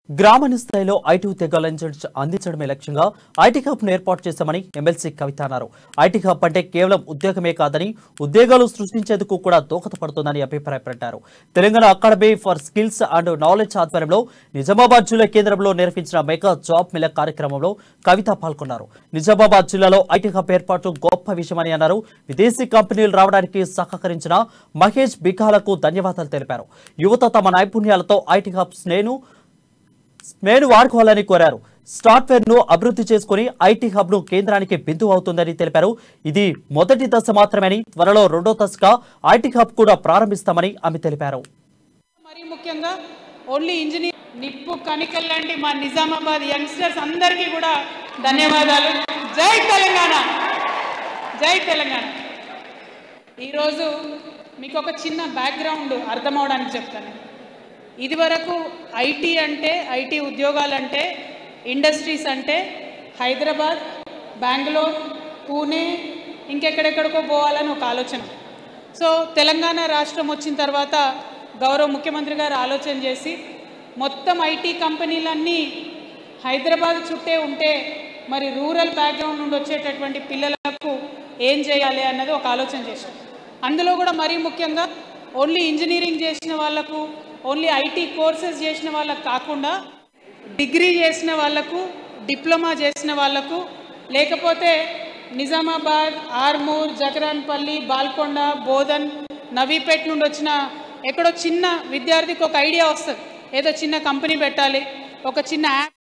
గ్రామీణ స్థాయిలో ఐటీ ఉద్యోగాలు అందించ- అందించడమే లక్ష్యంగా ఐటీ హబ్ను ఏర్పాటు చేశామని ఎమ్మెల్సీ కవిత అన్నారు ఐటీ హబ్ అంటే కేవలం ఉద్యోగమే కాదని ఉద్యోగాలు సృష్టించేందుకు కూడా దోహదపడుతుందని అభిప్రాయపడ్డారు Telangana academy for skills and knowledge ఆధ్వర్యంలో నిజామాబాద్ జిల్లా కేంద్రంలో నిర్వహించిన మెగా జాబ్ మిల కార్యక్రమంలో కవిత పాల్గొన్నారు నిజామాబాద్ జిల్లాలో ఐటీ హబ్ ఏర్పాటు గొప్ప విషయమని అన్నారు విదేశీ కంపెనీలు రావడానికి సహకరించిన మహేష్ బికాలకు ధన్యవాదాలు తెలిపారు యువత తమ నైపుణ్యాలతో ఐటీ హబ్స్ నేను స్మేను వాడుకోవాలని కోరారు సాఫ్ట్వేర్ ను అభివృద్ధి చేసుకుని ఐటీ హబ్ ను కేంద్రానికి బిందువు అవుతుందని తెలిపారు ఇది మొదటి దశ మాత్రమేని త్వరలో రెండో దశగా ఐటీ హబ్ కూడా ప్రారంభిస్తామని ఆమె తెలిపారు మరీ ముఖ్యంగా ఓన్లీ ఇంజనీర్ నిప్పు కణికల్ లాంటి మా నిజామాబాద్ యంగ్స్టర్స్ అందరికీ కూడా ధన్యవాదాలు జై తెలంగాణ జై తెలంగాణ ఈరోజు మీకు ఒక చిన్న బ్యాక్గ్రౌండ్ అర్థం అవడానికి చెప్తాను ఇదివరకు ఐటీ అంటే ఐటీ ఉద్యోగాలంటే ఇండస్ట్రీస్ అంటే హైదరాబాద్ బెంగళూరు పూణే ఇంకెక్కడెక్కడికో పోవాలని ఒక ఆలోచన సో తెలంగాణ రాష్ట్రం వచ్చిన తర్వాత గౌరవ ముఖ్యమంత్రి గారు ఆలోచన చేసి మొత్తం ఐటీ కంపెనీలన్నీ హైదరాబాద్ చుట్టే ఉంటే మరి రూరల్ బ్యాక్గ్రౌండ్ నుండి వచ్చేటటువంటి పిల్లలకు ఏం చేయాలి అన్నది ఒక ఆలోచన చేశాం అందులో కూడా మరీ ముఖ్యంగా ఓన్లీ ఇంజనీరింగ్ చేసిన వాళ్ళకు ఓన్లీ ఐటీ కోర్సెస్ చేసిన వాళ్ళకు కాకుండా డిగ్రీ చేసిన వాళ్ళకు డిప్లొమా చేసిన వాళ్ళకు లేకపోతే నిజామాబాద్ ఆర్మూర్ జగరాన్పల్లి బాల్కొండ బోధన్ నవీపేట్ నుండి వచ్చిన ఎక్కడో చిన్న విద్యార్థికి ఒక ఐడియా వస్తుంది ఏదో చిన్న కంపెనీ పెట్టాలి ఒక చిన్న యాప్